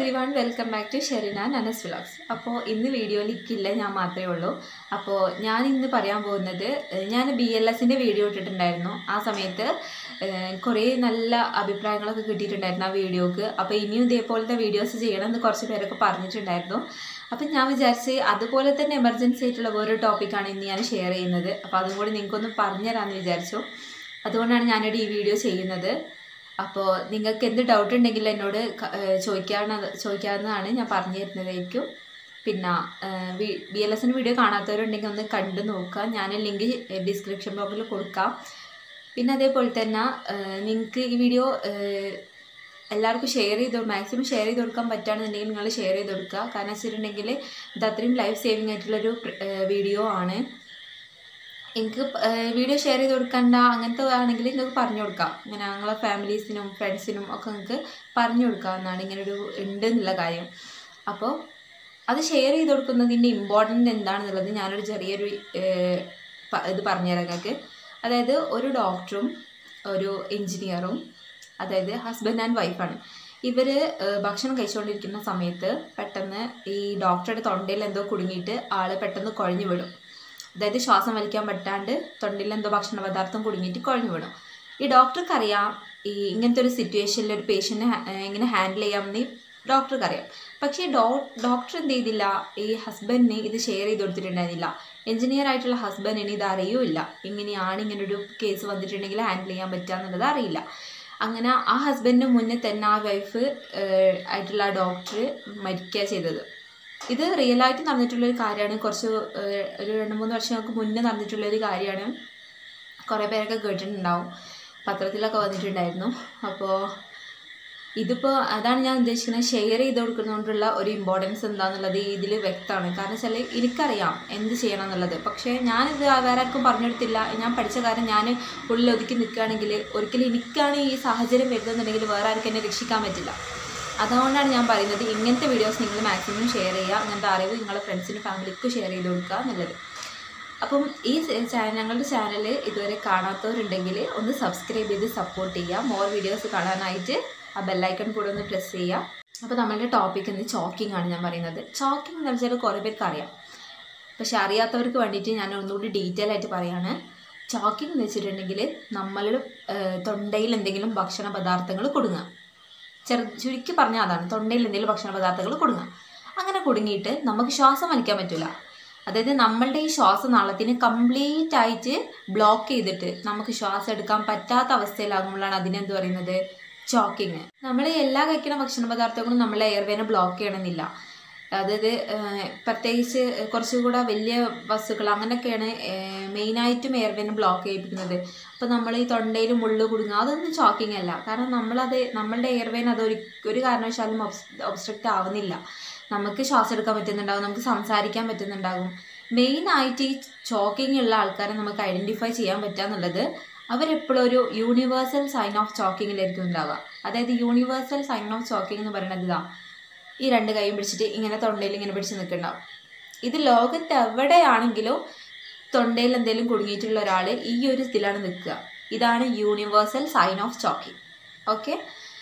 Every everyone welcome back to Sherina Nanas vlogs അപ്പോൾ ഇന്ന് വീഡിയോയിൽ ഇക്കില്ല ഞാൻ മാത്രമേ ഉള്ളൂ അപ്പോൾ ഞാൻ ഇന്ന് പറയാൻ പോകുന്നത് ഏഹ്, ഞാൻ ബി എൽ എസിൻ്റെ വീഡിയോ ഇട്ടിട്ടുണ്ടായിരുന്നു ആ സമയത്ത് ഏഹ്, കുറേ നല്ല അഭിപ്രായങ്ങളൊക്കെ കിട്ടിയിട്ടുണ്ടായിരുന്നു ആ വീഡിയോക്ക് അപ്പോൾ ഇനിയും ഇതേപോലത്തെ വീഡിയോസ് ചെയ്യണം എന്ന് കുറച്ച് പേരൊക്കെ പറഞ്ഞിട്ടുണ്ടായിരുന്നു അപ്പം ഞാൻ വിചാരിച്ച് അതുപോലെ തന്നെ എമർജൻസി ആയിട്ടുള്ള വേറൊരു ടോപ്പിക്കാണ് ഇന്ന് ഞാൻ ഷെയർ ചെയ്യുന്നത് അപ്പോൾ അതും കൂടി നിങ്ങൾക്കൊന്ന് പറഞ്ഞുതരാമെന്ന് വിചാരിച്ചു അതുകൊണ്ടാണ് ഞാനിവിടെ ഈ വീഡിയോ ചെയ്യുന്നത് അപ്പോൾ നിങ്ങൾക്ക് എന്ത് ഡൗട്ട് ഉണ്ടെങ്കിലും എന്നോട് ക- ഏഹ് ചോദിക്കാവുന്ന ചോദിക്കാവുന്നതാണ് ഞാൻ പറഞ്ഞു തരുന്നതായിരിക്കും പിന്നെ ബി എൽ എസിൻ്റെ വീഡിയോ കാണാത്തവരുണ്ടെങ്കിൽ ഒന്ന് കണ്ടു നോക്കുക ഞാൻ ലിങ്ക് ഡിസ്ക്രിപ്ഷൻ ബോക്സിൽ കൊടുക്കാം പിന്നെ അതേപോലെ തന്നെ നിങ്ങൾക്ക് ഈ വീഡിയോ എല്ലാവർക്കും ഷെയർ ചെയ്ത് മാക്സിമം ഷെയർ ചെയ്ത് കൊടുക്കാൻ പറ്റുകയാണെന്നുണ്ടെങ്കിൽ നിങ്ങൾ ഷെയർ ചെയ്ത് കൊടുക്കുക കാരണം വെച്ചിട്ടുണ്ടെങ്കിൽ ഇത് അത്രയും ലൈഫ് സേവിങ് ആയിട്ടുള്ളൊരു വീഡിയോ ആണ് എനിക്ക് വീഡിയോ ഷെയർ ചെയ്ത് കൊടുക്കണ്ട അങ്ങനത്തെ ആണെങ്കിൽ നിങ്ങൾക്ക് പറഞ്ഞു കൊടുക്കാം ഇങ്ങനെ ഞങ്ങളെ ഫാമിലീസിനും ഫ്രണ്ട്സിനും ഒക്കെ നിങ്ങൾക്ക് പറഞ്ഞു കൊടുക്കാവുന്നതാണ് ഇങ്ങനൊരു ഉണ്ട് എന്നുള്ള കാര്യം അപ്പോൾ അത് ഷെയർ ചെയ്ത് കൊടുക്കുന്നതിൻ്റെ ഇമ്പോർട്ടൻ്റ് എന്താണെന്നുള്ളത് ഞാനൊരു ചെറിയൊരു ഏഹ്, പ- ഇത് പറഞ്ഞുതരാം നിങ്ങൾക്ക് അതായത് ഒരു ഡോക്ടറും ഒരു എൻജിനീയറും അതായത് ഹസ്ബൻഡ് ആൻഡ് വൈഫാണ് ഇവർ ഭക്ഷണം കഴിച്ചുകൊണ്ടിരിക്കുന്ന സമയത്ത് പെട്ടെന്ന് ഈ ഡോക്ടറുടെ തൊണ്ടയിൽ എന്തോ കുടുങ്ങിയിട്ട് ആൾ പെട്ടെന്ന് കുഴഞ്ഞു വീഴും അതായത് ശ്വാസം വലിക്കാൻ പറ്റാണ്ട് തൊണ്ടയിൽ എന്തോ ഭക്ഷണ പദാർത്ഥം കുടുങ്ങിയിട്ട് കുഴഞ്ഞു വീണു ഈ ഡോക്ടർക്ക് അറിയാം ഈ ഇങ്ങനത്തെ ഒരു സിറ്റുവേഷനിൽ ഒരു പേഷ്യൻറ്റിനെ എങ്ങനെ ഹാൻഡിൽ ചെയ്യാമെന്ന് ഡോക്ടർക്ക് അറിയാം പക്ഷേ ഡോ ഡോക്ടർ എന്ത് ചെയ്തില്ല ഈ ഹസ്ബൻഡിന് ഇത് ഷെയർ ചെയ്ത് കൊടുത്തിട്ടുണ്ടായിരുന്നില്ല എഞ്ചിനീയർ ആയിട്ടുള്ള ഹസ്ബൻഡിന് ഇത് അറിയൂല ഇങ്ങനെയാണ് ഇങ്ങനൊരു കേസ് വന്നിട്ടുണ്ടെങ്കിൽ ഹാൻഡിൽ ചെയ്യാൻ പറ്റുക എന്നുള്ളത് അറിയില്ല അങ്ങനെ ആ ഹസ്ബൻഡിന് മുന്നേ തന്നെ ആ വൈഫ് ആയിട്ടുള്ള ആ ഡോക്ടർ മരിക്കുക ചെയ്തത് ഇത് റിയലായിട്ട് നടന്നിട്ടുള്ളൊരു കാര്യമാണ് കുറച്ച് ഏഹ്, ഒരു രണ്ട് മൂന്ന് വർഷങ്ങൾക്ക് മുന്നേ നടന്നിട്ടുള്ളൊരു കാര്യമാണ് കുറേ പേരൊക്കെ കേട്ടിട്ടുണ്ടാവും പത്രത്തിലൊക്കെ വന്നിട്ടുണ്ടായിരുന്നു അപ്പോൾ ഇതിപ്പോൾ അതാണ് ഞാൻ ഉദ്ദേശിക്കുന്നത് ഷെയർ ചെയ്ത് കൊടുക്കുന്നതുകൊണ്ടുള്ള ഒരു ഇമ്പോർട്ടൻസ് എന്താണെന്നുള്ളത് ഇതിൽ വ്യക്തമാണ് കാരണം വെച്ചാൽ എനിക്കറിയാം എന്ത് ചെയ്യണം എന്നുള്ളത് പക്ഷേ ഞാനിത് വേറെ ആർക്കും പറഞ്ഞെടുത്തില്ല ഞാൻ പഠിച്ച കാര്യം ഞാൻ ഉള്ളിൽ ഒതുക്കി നിൽക്കുകയാണെങ്കിൽ ഒരിക്കലും എനിക്കാണ് ഈ സാഹചര്യം വരുന്നതെന്നുണ്ടെങ്കിൽ വേറെ ആർക്കും എന്നെ രക്ഷിക്കാൻ പറ്റില്ല അതുകൊണ്ടാണ് ഞാൻ പറയുന്നത് ഇങ്ങനത്തെ വീഡിയോസ് നിങ്ങൾ മാക്സിമം ഷെയർ ചെയ്യുക അങ്ങനത്തെ അറിവ് നിങ്ങളുടെ ഫ്രണ്ട്സിനും ഫാമിലിക്കും ഷെയർ ചെയ്ത് കൊടുക്കുക എന്നുള്ളത് അപ്പം ഈ ചാനൽ ഞങ്ങളുടെ ചാനൽ ഇതുവരെ കാണാത്തവരുണ്ടെങ്കിൽ ഒന്ന് സബ്സ്ക്രൈബ് ചെയ്ത് സപ്പോർട്ട് ചെയ്യുക മോർ വീഡിയോസ് കാണാനായിട്ട് ആ ബെല്ലൈക്കൺ കൂടെ ഒന്ന് പ്രസ് ചെയ്യുക അപ്പോൾ നമ്മളുടെ ടോപ്പിക് ഇന്ന് ചോക്കിംഗ് ആണ് ഞാൻ പറയുന്നത് ചോക്കിംഗ് എന്ന് വെച്ചാൽ കുറേ പേർക്ക് അറിയാം പക്ഷെ അറിയാത്തവർക്ക് വേണ്ടിയിട്ട് ഞാൻ ഒന്നുകൂടി ഡീറ്റെയിൽ ആയിട്ട് പറയാണ് ചോക്കിംഗ് എന്ന് വെച്ചിട്ടുണ്ടെങ്കിൽ നമ്മൾ തൊണ്ടയിൽ എന്തെങ്കിലും ഭക്ഷണ പദാർത്ഥങ്ങൾ കൊടുങ്ങുക ചെറു ചുരുക്കി പറഞ്ഞാൽ അതാണ് തൊണ്ടയിൽ എന്തെങ്കിലും ഭക്ഷണ പദാർത്ഥങ്ങൾ കുടുങ്ങുക അങ്ങനെ കുടുങ്ങിയിട്ട് നമുക്ക് ശ്വാസം വലിക്കാൻ പറ്റില്ല അതായത് നമ്മളുടെ ഈ ശ്വാസനാളത്തിന് കംപ്ലീറ്റ് ആയിട്ട് ബ്ലോക്ക് ചെയ്തിട്ട് നമുക്ക് ശ്വാസം എടുക്കാൻ പറ്റാത്ത അവസ്ഥയിലാകുമ്പോഴാണ് അതിനെന്ത് പറയുന്നത് ചോക്കിങ് നമ്മൾ എല്ലാ കഴിക്കുന്ന ഭക്ഷണ പദാർത്ഥങ്ങളും നമ്മളെ എയർവേനെ ബ്ലോക്ക് ചെയ്യണമെന്നില്ല അതായത് ഏഹ്, പ്രത്യേകിച്ച് കുറച്ചുകൂടെ വലിയ വസ്തുക്കൾ അങ്ങനെയൊക്കെയാണ് മെയിനായിട്ടും എയർവേനെ ബ്ലോക്ക് ചെയ്യിപ്പിക്കുന്നത് അപ്പോൾ നമ്മൾ ഈ തൊണ്ടയിൽ മുള്ളു കുടുങ്ങുക അതൊന്നും ചോക്കിംഗ് അല്ല കാരണം നമ്മളത് നമ്മളുടെ എയർവേൻ അത് ഒരു ഒരു കാരണവശാലും ഒബ്സ്ട്രക്റ്റ് ആവുന്നില്ല നമുക്ക് ശ്വാസം എടുക്കാൻ പറ്റുന്നുണ്ടാവും നമുക്ക് സംസാരിക്കാൻ പറ്റുന്നുണ്ടാകും മെയിനായിട്ട് ഈ ചോക്കിംഗ് ഉള്ള ആൾക്കാരെ നമുക്ക് ഐഡൻറ്റിഫൈ ചെയ്യാൻ പറ്റുക എന്നുള്ളത് അവരെപ്പോഴും ഒരു യൂണിവേഴ്സൽ സൈൻ ഓഫ് ചോക്കിങ്ങിലായിരിക്കും ഉണ്ടാവുക അതായത് യൂണിവേഴ്സൽ സൈൻ ഓഫ് ചോക്കിംഗ് എന്ന് പറയുന്നത് ഇതാ ഈ രണ്ട് കൈയും പിടിച്ചിട്ട് ഇങ്ങനെ തൊണ്ടയിൽ ഇങ്ങനെ പിടിച്ച് നിൽക്കുന്നുണ്ടാവും ഇത് ലോകത്ത് എവിടെയാണെങ്കിലും തൊണ്ടയിൽ എന്തെങ്കിലും കുടുങ്ങിയിട്ടുള്ള ഒരാൾ ഈ ഒരു ഇതിലാണ് നിൽക്കുക ഇതാണ് universal sign of choking okay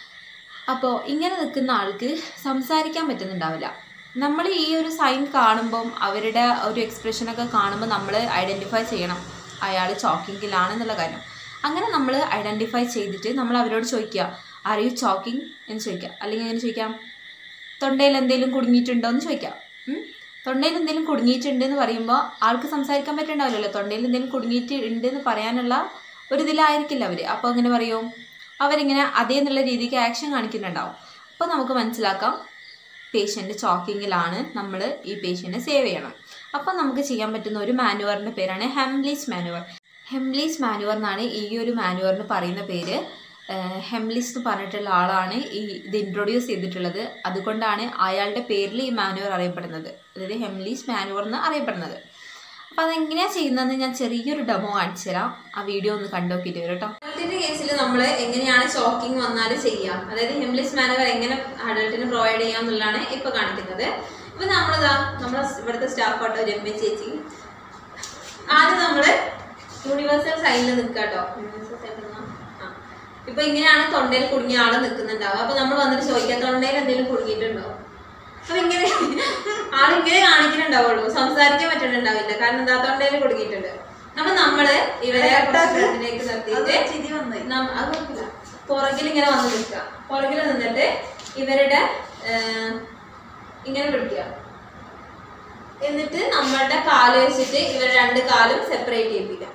അപ്പോൾ ഇങ്ങനെ നിൽക്കുന്ന ആൾക്ക് സംസാരിക്കാൻ പറ്റുന്നുണ്ടാവില്ല നമ്മൾ ഈ ഒരു സൈൻ കാണുമ്പം അവരുടെ ഒരു എക്സ്പ്രഷനൊക്കെ കാണുമ്പോൾ നമ്മൾ ഐഡൻറ്റിഫൈ ചെയ്യണം അയാൾ ചോക്കിങ്ങിലാണെന്നുള്ള കാര്യം അങ്ങനെ നമ്മൾ ഐഡൻറ്റിഫൈ ചെയ്തിട്ട് നമ്മൾ അവരോട് ചോദിക്കുക ആർ യു ചോക്കിംഗ് എന്ന് ചോദിക്കുക അല്ലെങ്കിൽ എങ്ങനെ ചോദിക്കാം തൊണ്ടയിൽ എന്തെങ്കിലും കുടുങ്ങിയിട്ടുണ്ടോ എന്ന് ചോദിക്കാം ഉം. തൊണ്ടയിൽ എന്തെങ്കിലും കുടുങ്ങിയിട്ടുണ്ട് എന്ന് പറയുമ്പോൾ ആൾക്ക് സംസാരിക്കാൻ പറ്റുന്നുണ്ടാവില്ലല്ലോ തൊണ്ടയിൽ എന്തെങ്കിലും കുടുങ്ങിയിട്ട് ഉണ്ട് എന്ന് പറയാനുള്ള ഒരു ഇതിലായിരിക്കില്ല അവർ അപ്പോൾ അങ്ങനെ പറയും അവരിങ്ങനെ അതേ എന്നുള്ള രീതിക്ക് ആക്ഷൻ കാണിക്കുന്നുണ്ടാവും അപ്പോൾ നമുക്ക് മനസ്സിലാക്കാം പേഷ്യൻ്റ് ചോക്കിങ്ങിലാണ് നമ്മൾ ഈ പേഷ്യൻറ്റിനെ സേവ് ചെയ്യണം അപ്പോൾ നമുക്ക് ചെയ്യാൻ പറ്റുന്ന ഒരു മാനുവറിൻ്റെ പേരാണ് ഹെംലീസ് മാനുവർ ഹെംലീസ് മാനുവർ എന്നാണ് ഈ ഒരു മാനുവറിന് പറയുന്ന പേര് ഏഹ് ഹെംലിസ് എന്ന് പറഞ്ഞിട്ടുള്ള ആളാണ് ഈ ഇത് ഇൻട്രൊഡ്യൂസ് ചെയ്തിട്ടുള്ളത് അതുകൊണ്ടാണ് അയാളുടെ പേരിൽ ഈ മാനുവർ അറിയപ്പെടുന്നത് അതായത് ഹെംലീസ് മാനുവർ എന്ന് അറിയപ്പെടുന്നത് അപ്പോൾ അതെങ്ങനെയാണ് ചെയ്യുന്നതെന്ന് ഞാൻ ചെറിയൊരു ഡെമോ കാണിച്ചു തരാം ആ വീഡിയോ ഒന്ന് കണ്ടോക്കിയിട്ട് വരും കേട്ടോ അഡൾട്ടിന്റെ കേസിൽ നമ്മൾ എങ്ങനെയാണ് ഷോക്കിംഗ് വന്നാൽ ചെയ്യാം അതായത് ഹെംലിസ് മാനുവർ എങ്ങനെ അഡൾട്ടിന് പ്രൊവൈഡ് ചെയ്യാം എന്നുള്ളതാണ് ഇപ്പോൾ കാണിക്കുന്നത് ഇപ്പൊ നമ്മളിതാ നമ്മുടെ ഇവിടുത്തെ സ്റ്റാഫ് ആട്ടോ രമ്യ ചേച്ചി ആദ്യം നമ്മള് യൂണിവേഴ്സൽ സൈനിൽ നിൽക്കുക കേട്ടോ യൂണിവേഴ്സൽ സൈനിൽ ആ ഇപ്പൊ ഇങ്ങനെയാണ് തൊണ്ടയിൽ കുടുങ്ങിയ ആള് നിൽക്കുന്നുണ്ടാവുക അപ്പൊ നമ്മൾ വന്നിട്ട് ചോദിക്കാം തൊണ്ടയിൽ എന്തെങ്കിലും കുടുങ്ങിയിട്ടുണ്ടോ അപ്പൊ ഇങ്ങനെ ആളിങ്ങനെ കാണിക്കുന്നുണ്ടാവുള്ളൂ സംസാരിക്കാൻ പറ്റുന്നുണ്ടാവില്ല കാരണം എന്താ തൊണ്ടയിൽ കുടുങ്ങിയിട്ടുണ്ട് അപ്പൊ നമ്മള് ഇവരെ കുറച്ച് ഇതിലേക്ക് നിർത്തിയിട്ട് ചിരി വന്നു നം- അത് കുഴപ്പമില്ല. പുറകിൽ ഇങ്ങനെ വന്ന് നിൽക്കുക പുറകിൽ നിന്നിട്ട് ഇവരുടെ ഏർ, ഇങ്ങനെ പിടിക്കുക എന്നിട്ട് നമ്മളുടെ കാല് വെച്ചിട്ട് ഇവരുടെ രണ്ട് കാലും സെപ്പറേറ്റ് ചെയ്യിപ്പിക്കാം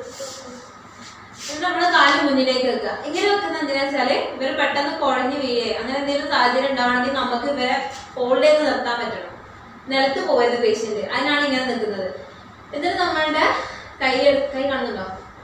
എന്നിട്ട് നമ്മള് കാല് മുന്നിലേക്ക് വെക്കുക ഇങ്ങനെ വെക്കുന്ന എന്തിനാ വെച്ചാല് ഇവര് പെട്ടെന്ന് കുഴഞ്ഞു വീഴേ അങ്ങനെ എന്തെങ്കിലും സാഹചര്യം ഉണ്ടാവണമെങ്കിൽ നമുക്ക് ഇവരെ ഹോൾഡ് ചെയ്ത് നിർത്താൻ പറ്റണം നിലത്ത് പോയത് പേഷ്യന്റ് അതിനാണ് ഇങ്ങനെ നിൽക്കുന്നത് എന്നിട്ട് നമ്മളുടെ കൈ എടു- കൈ കാണുന്നുണ്ടോ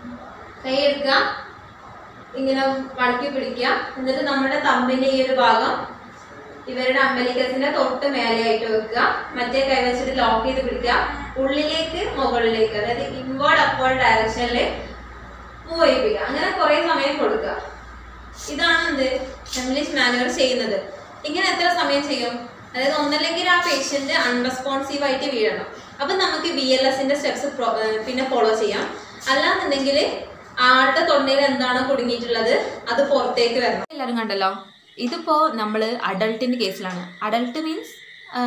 കൈ എടുക്കുക ഇങ്ങനെ മടക്കി പിടിക്കുക എന്നിട്ട് നമ്മുടെ തമ്പിന്റെ ഈ ഒരു ഭാഗം ഇവരുടെ അമ്പലിക്കസിന്റെ തൊട്ട് മേലെയായിട്ട് വെക്കുക മറ്റേ കൈ വെച്ചിട്ട് ലോക്ക് ചെയ്ത് പിടിക്കുക ഉള്ളിലേക്ക് മുകളിലേക്ക് അതായത് ഇൻവേർഡ് അപ്വേർഡ് ഡയറക്ഷനിൽ മൂവ് ചെയ്യിപ്പിക്കുക അങ്ങനെ കുറെ സമയം കൊടുക്കുക ഇതാണ് എന്ത് ഇംഗ്ലീഷ് മാനുവൽ ചെയ്യുന്നത് ഇങ്ങനെ എത്ര സമയം ചെയ്യും അതായത് ഒന്നല്ലെങ്കിൽ ആ പേഷ്യന്റ് അൺറെസ്പോൺസീവ് ആയിട്ട് വീഴണം അപ്പൊ നമുക്ക് ബി എൽ എസിന്റെ സ്റ്റെപ്സ് പിന്നെ ഫോളോ ചെയ്യാം അല്ലാന്നുണ്ടെങ്കിൽ ആളുടെ തൊണ്ടയിൽ എന്താണോ കുടുങ്ങിയിട്ടുള്ളത് അത് പുറത്തേക്ക് വരണം എല്ലാവരും കണ്ടല്ലോ ഇതിപ്പോ നമ്മൾ അഡൾട്ടിന്റെ കേസിലാണ് അഡൾട്ട് മീൻസ്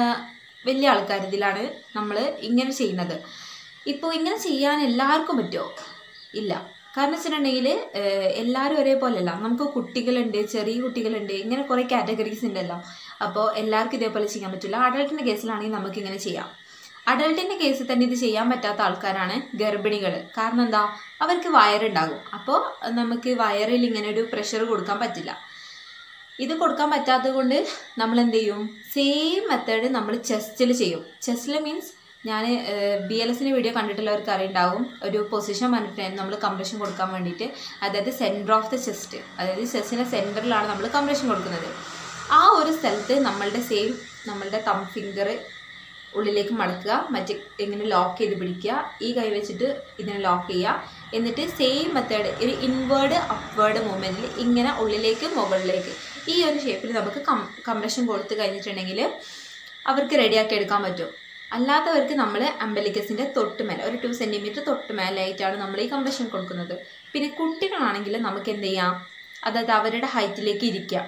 വലിയ ആൾക്കാർ ഇതിലാണ് നമ്മൾ ഇങ്ങനെ ചെയ്യുന്നത് ഇപ്പോൾ ഇങ്ങനെ ചെയ്യാൻ എല്ലാവർക്കും പറ്റുമോ ഇല്ല കാരണം വെച്ചിട്ടുണ്ടെങ്കിൽ എല്ലാവരും ഒരേപോലെയല്ല നമുക്ക് കുട്ടികളുണ്ട് ചെറിയ കുട്ടികളുണ്ട് ഇങ്ങനെ കുറേ കാറ്റഗറീസ് ഉണ്ടല്ലോ അപ്പോൾ എല്ലാവർക്കും ഇതേപോലെ ചെയ്യാൻ പറ്റില്ല അഡൾട്ടിൻ്റെ കേസിലാണെങ്കിൽ നമുക്ക് ഇങ്ങനെ ചെയ്യാം അഡൾട്ടിൻ്റെ കേസിൽ തന്നെ ഇത് ചെയ്യാൻ പറ്റാത്ത ആൾക്കാരാണ് ഗർഭിണികൾ കാരണം എന്താ അവർക്ക് വയറുണ്ടാകും അപ്പോൾ നമുക്ക് വയറിൽ ഇങ്ങനെ ഒരു പ്രഷർ കൊടുക്കാൻ പറ്റില്ല ഇത് കൊടുക്കാൻ പറ്റാത്തത് കൊണ്ട് നമ്മൾ എന്ത് ചെയ്യും സെയിം മെത്തേഡ് നമ്മൾ ചെസ്റ്റിൽ ചെയ്യും ചെസ്റ്റിൽ മീൻസ് ഞാൻ ബി എൽ എസിൻ്റെ വീഡിയോ കണ്ടിട്ടുള്ളവർക്ക് അറിയുണ്ടാവും ഒരു പൊസിഷൻ പറഞ്ഞിട്ടുണ്ടായിരുന്നു നമ്മൾ കംപ്രഷൻ കൊടുക്കാൻ വേണ്ടിയിട്ട് അതായത് സെൻറ്റർ ഓഫ് ദ ചെസ്റ്റ് അതായത് ചെസ്റ്റിൻ്റെ സെൻറ്ററിലാണ് നമ്മൾ കംപ്രഷൻ കൊടുക്കുന്നത് ആ ഒരു സ്ഥലത്ത് നമ്മളുടെ സെയിം നമ്മളുടെ തം ഫിംഗർ ഉള്ളിലേക്ക് മടക്കുക മറ്റേ ഇങ്ങനെ ലോക്ക് ചെയ്ത് പിടിക്കുക ഈ കൈ വെച്ചിട്ട് ഇതിനെ ലോക്ക് ചെയ്യുക എന്നിട്ട് സെയിം മെത്തേഡ് ഒരു ഇൻവേർഡ് അപ്വേർഡ് മൂവ്മെൻറ്റിൽ ഇങ്ങനെ ഉള്ളിലേക്ക് മുകളിലേക്ക് ഈ ഒരു ഷേപ്പിൽ നമുക്ക് കം കംപ്രഷൻ കൊടുത്തു കഴിഞ്ഞിട്ടുണ്ടെങ്കിൽ അവർക്ക് റെഡിയാക്കി എടുക്കാൻ പറ്റും അല്ലാത്തവർക്ക് നമ്മൾ അമ്പലിക്കസിൻ്റെ തൊട്ട് മേലെ ഒരു ടു സെൻറ്റിമീറ്റർ തൊട്ട് മേലെയായിട്ടാണ് നമ്മൾ ഈ കംപ്രഷൻ കൊടുക്കുന്നത് പിന്നെ കുട്ടികളാണെങ്കിൽ നമുക്ക് എന്ത് ചെയ്യാം അതായത് അവരുടെ ഹൈറ്റിലേക്ക് ഇരിക്കാം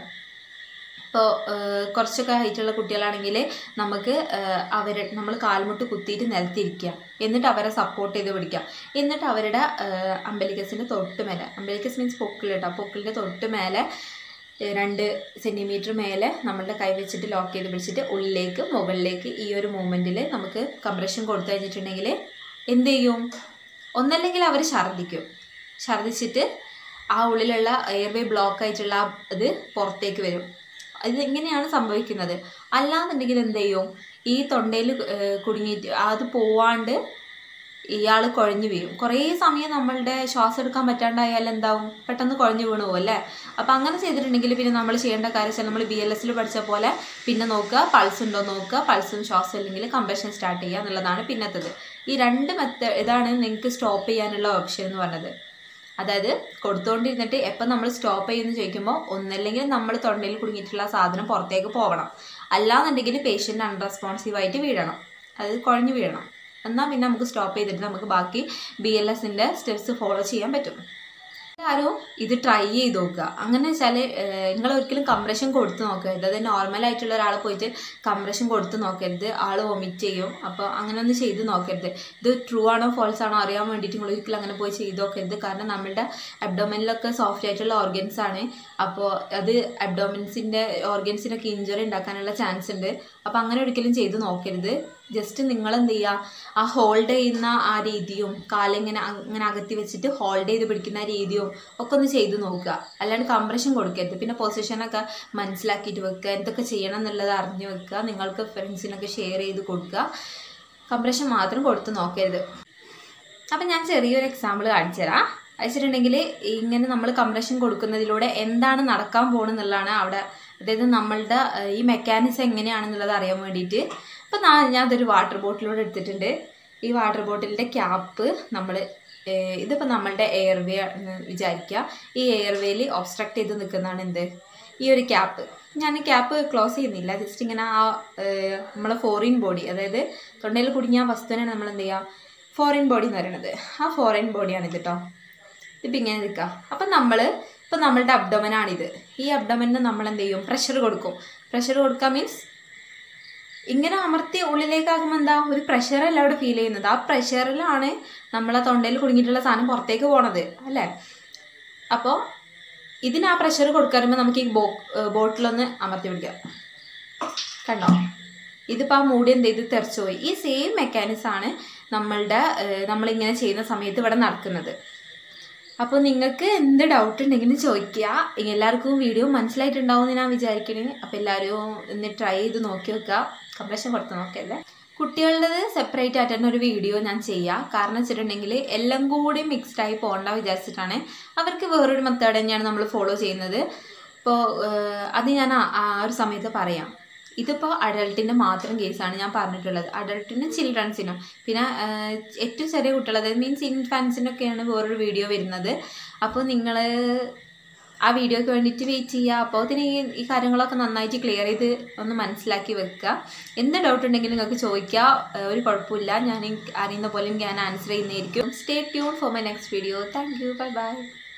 ഇപ്പോൾ കുറച്ചൊക്കെ ഹൈറ്റുള്ള കുട്ടികളാണെങ്കിൽ നമുക്ക് അവർ നമ്മൾ കാൽമുട്ട് കുത്തിയിട്ട് നിലത്തിരിക്കുക എന്നിട്ട് അവരെ സപ്പോർട്ട് ചെയ്ത് പിടിക്കുക എന്നിട്ട് അവരുടെ അമ്പലിക്കസിൻ്റെ തൊട്ട് മേലെ അമ്പലിക്കസ് മീൻസ് പൊക്കിൾ കേട്ടോ പൊക്കിളിൻ്റെ തൊട്ട് മേലെ ഏഹ് രണ്ട് സെൻറ്റിമീറ്റർ മേലെ നമ്മളുടെ കൈ വെച്ചിട്ട് ലോക്ക് ചെയ്ത് പിടിച്ചിട്ട് ഉള്ളിലേക്ക് മുകളിലേക്ക് ഈ ഒരു മൂമെൻറ്റിൽ നമുക്ക് കംപ്രഷൻ കൊടുത്തു കഴിഞ്ഞിട്ടുണ്ടെങ്കിൽ എന്ത് ചെയ്യും ഒന്നല്ലെങ്കിൽ അവർ ഛർദ്ദിക്കും ഛർദ്ദിച്ചിട്ട് ആ ഉള്ളിലുള്ള എയർവേ ബ്ലോക്ക് ആയിട്ടുള്ള ആ ഇത് പുറത്തേക്ക് വരും ഇത് ഇങ്ങനെയാണ് സംഭവിക്കുന്നത് അല്ലാന്നുണ്ടെങ്കിൽ എന്ത് ചെയ്യും ഈ തൊണ്ടയിൽ കുടുങ്ങിയിട്ട് അത് പോവാണ്ട് ഇയാൾ കുഴഞ്ഞു വീഴും കുറേ സമയം നമ്മളുടെ ശ്വാസം എടുക്കാൻ പറ്റാണ്ടായാൽ എന്താവും പെട്ടെന്ന് കുഴഞ്ഞു വീണു പോകും അല്ലേ അപ്പം അങ്ങനെ ചെയ്തിട്ടുണ്ടെങ്കിൽ പിന്നെ നമ്മൾ ചെയ്യേണ്ട കാര്യം വെച്ചാൽ നമ്മൾ ബി എൽ എസിൽ പഠിച്ച പോലെ പിന്നെ നോക്കുക പൾസ് ഉണ്ടോ നോക്കുക പൾസും ശ്വാസം ഇല്ലെങ്കിൽ കമ്പഷൻ സ്റ്റാർട്ട് ചെയ്യുക എന്നുള്ളതാണ് പിന്നത്തത് ഈ രണ്ട് മെത്തേഡ് ഇതാണ് നിങ്ങൾക്ക് സ്റ്റോപ്പ് ചെയ്യാനുള്ള ഓപ്ഷൻ എന്ന് പറഞ്ഞത് അതായത് കൊടുത്തുകൊണ്ടിരുന്നിട്ട് എപ്പം നമ്മൾ സ്റ്റോപ്പ് ചെയ്യുമെന്ന് ചോദിക്കുമ്പോൾ ഒന്നല്ലെങ്കിൽ നമ്മൾ തൊണ്ടയിൽ കുടുങ്ങിയിട്ടുള്ള ആ സാധനം പുറത്തേക്ക് പോകണം അല്ലാന്നുണ്ടെങ്കിൽ പേഷ്യൻ്റ് അൺറെസ്പോൺസീവ് ആയിട്ട് വീഴണം അതായത് കുഴഞ്ഞു വീഴണം എന്നാൽ പിന്നെ നമുക്ക് സ്റ്റോപ്പ് ചെയ്തിട്ട് നമുക്ക് ബാക്കി ബി എൽ എസിൻ്റെ സ്റ്റെപ്സ് ഫോളോ ചെയ്യാൻ പറ്റും എല്ലാവരും ഇത് ട്രൈ ചെയ്ത് നോക്കുക അങ്ങനെ വെച്ചാൽ നിങ്ങൾ ഒരിക്കലും കംപ്രഷൻ കൊടുത്ത് നോക്കരുത് അതായത് നോർമൽ ആയിട്ടുള്ള ഒരാളെ പോയിട്ട് കംപ്രഷൻ കൊടുത്ത് നോക്കരുത് ആൾ വൊമിറ്റ് ചെയ്യും അപ്പോൾ അങ്ങനെ ഒന്നും ചെയ്ത് നോക്കരുത് ഇത് ട്രൂ ആണോ ഫോൾസ് ആണോ അറിയാൻ വേണ്ടിയിട്ട് നിങ്ങൾ ഒരിക്കലും അങ്ങനെ പോയി ചെയ്ത് നോക്കരുത് കാരണം നമ്മളുടെ അബ്ഡോമിനിലൊക്കെ സോഫ്റ്റ് ആയിട്ടുള്ള ഓർഗൻസ് ആണ് അപ്പോൾ അത് അബ്ഡോമിൻസിൻ്റെ ഓർഗൻസിനൊക്കെ ഇഞ്ചറി ഉണ്ടാക്കാനുള്ള ചാൻസ് ഉണ്ട് അപ്പോൾ അങ്ങനെ ഒരിക്കലും ചെയ്ത് നോക്കരുത് ജസ്റ്റ് നിങ്ങൾ എന്ത് ചെയ്യുക ആ ഹോൾഡ് ചെയ്യുന്ന ആ രീതിയും കാലിങ്ങനെ അങ്ങനെ അകത്തി വെച്ചിട്ട് ഹോൾഡ് ചെയ്ത് പിടിക്കുന്ന രീതിയും ഒക്കെ ഒന്ന് ചെയ്ത് നോക്കുക അല്ലാണ്ട് കംപ്രഷൻ കൊടുക്കരുത് പിന്നെ പൊസിഷനൊക്കെ മനസ്സിലാക്കിയിട്ട് വെക്കുക എന്തൊക്കെ ചെയ്യണം എന്നുള്ളത് അറിഞ്ഞു വെക്കുക നിങ്ങൾക്ക് ഫ്രണ്ട്സിനൊക്കെ ഷെയർ ചെയ്ത് കൊടുക്കുക കംപ്രഷൻ മാത്രം കൊടുത്ത് നോക്കരുത് അപ്പം ഞാൻ ചെറിയൊരു എക്സാമ്പിൾ കാണിച്ചു തരാം വെച്ചിട്ടുണ്ടെങ്കിൽ ഇങ്ങനെ നമ്മൾ കംപ്രഷൻ കൊടുക്കുന്നതിലൂടെ എന്താണ് നടക്കാൻ പോകുന്നതെന്നുള്ളതാണ് അവിടെ അതായത് നമ്മളുടെ ഏഹ്, ഈ മെക്കാനിസം എങ്ങനെയാണെന്നുള്ളത് അറിയാൻ വേണ്ടിയിട്ട് അപ്പം ഞാൻ അതൊരു വാട്ടർ ബോട്ടിലൂടെ എടുത്തിട്ടുണ്ട് ഈ വാട്ടർ ബോട്ടിലിൻ്റെ ക്യാപ്പ് നമ്മൾ ഇതിപ്പോൾ നമ്മളുടെ എയർവേ എന്ന് വിചാരിക്കുക ഈ എയർവേയിൽ ഒബ്സ്ട്രക്ട് ചെയ്ത് നിൽക്കുന്നതാണ് എന്ത് ഈ ഒരു ക്യാപ്പ് ഞാൻ ക്യാപ്പ് ക്ലോസ് ചെയ്യുന്നില്ല ജസ്റ്റ് ഇങ്ങനെ ആ ഏഹ്, നമ്മളെ ഫോറിൻ ബോഡി അതായത് തൊണ്ടയിൽ കുടുങ്ങിയ ആ വസ്തുവിനാണ് നമ്മൾ എന്ത് ചെയ്യുക ഫോറിൻ ബോഡി എന്ന് പറയുന്നത് ആ ഫോറിൻ ബോഡിയാണ് ഇത് കേട്ടോ ഇതിപ്പോൾ ഇങ്ങനെ നിൽക്കുക അപ്പം നമ്മൾ ഇപ്പം നമ്മളുടെ അബ്ഡമനാണിത് ഈ അബ്ഡമന് നമ്മൾ എന്ത് ചെയ്യും പ്രഷർ കൊടുക്കും പ്രഷർ കൊടുക്കുക മീൻസ് ഇങ്ങനെ അമർത്തി ഉള്ളിലേക്കാക്കുമ്പോൾ എന്താ ഒരു പ്രഷറല്ല അവിടെ ഫീൽ ചെയ്യുന്നത് ആ പ്രഷറിലാണ് നമ്മളെ തൊണ്ടയിൽ കുടുങ്ങിയിട്ടുള്ള സാധനം പുറത്തേക്ക് പോണത് അല്ലേ അപ്പോൾ ഇതിന് ആ പ്രഷർ കൊടുക്കാറുമ്പോൾ നമുക്ക് ഈ ബോ ബോട്ടിലൊന്ന് അമർത്തി പിടിക്കാം കണ്ടോ ഇതിപ്പോൾ ആ മൂടി എന്ത് ചെയ്ത് തെറിച്ചു പോയി ഈ സെയിം മെക്കാനിസം ആണ് നമ്മളുടെ ഏഹ്, നമ്മളിങ്ങനെ ചെയ്യുന്ന സമയത്ത് ഇവിടെ നടക്കുന്നത് അപ്പോൾ നിങ്ങൾക്ക് എന്ത് ഡൗട്ട് ഉണ്ടെങ്കിലും ചോദിക്കുക എല്ലാവർക്കും വീഡിയോ മനസ്സിലായിട്ടുണ്ടാവും എന്ന് ഞാൻ വിചാരിക്കണേ അപ്പോൾ എല്ലാവരും ഒന്ന് ട്രൈ ചെയ്ത് നോക്കി വെക്കുക കംപ്രഷൻ കൊടുത്ത് നോക്കിയല്ലേ കുട്ടികളുടേത് സെപ്പറേറ്റ് ആയിട്ട് തന്നെ ഒരു വീഡിയോ ഞാൻ ചെയ്യാം കാരണം വെച്ചിട്ടുണ്ടെങ്കിൽ എല്ലാം കൂടി മിക്സ്ഡ് ആയി പോകണ്ട വിചാരിച്ചിട്ടാണ് അവർക്ക് വേറൊരു മെത്തേഡ് തന്നെയാണ് നമ്മൾ ഫോളോ ചെയ്യുന്നത് ഇപ്പോൾ അത് ഞാൻ ആ- ആ ഒരു സമയത്ത് പറയാം ഇതിപ്പോൾ അഡൾട്ടിൻ്റെ മാത്രം കേസാണ് ഞാൻ പറഞ്ഞിട്ടുള്ളത് അഡൾട്ടിനും ചിൽഡ്രൻസിനും പിന്നെ ആ, ഏറ്റവും ചെറിയ കുട്ടികൾ അതായത് മീൻസ് ഇൻഫാൻസിനൊക്കെയാണ് വേറൊരു വീഡിയോ വരുന്നത് അപ്പോൾ നിങ്ങൾ ആ വീഡിയോക്ക് വേണ്ടിയിട്ട് വെയിറ്റ് ചെയ്യുക അപ്പോൾ അതിന് ഈ ഈ കാര്യങ്ങളൊക്കെ നന്നായിട്ട് ക്ലിയർ ചെയ്ത് ഒന്ന് മനസ്സിലാക്കി വെക്കുക എന്ത് ഡൗട്ട് ഉണ്ടെങ്കിലും നിങ്ങൾക്ക് ചോദിക്കുക ആ, ഒരു കുഴപ്പമില്ല ഞാൻ എനിക്ക് അറിയുന്ന പോലെ ഞാൻ ആൻസർ ചെയ്യുന്നതായിരിക്കും stay tune for my next video thank you bye by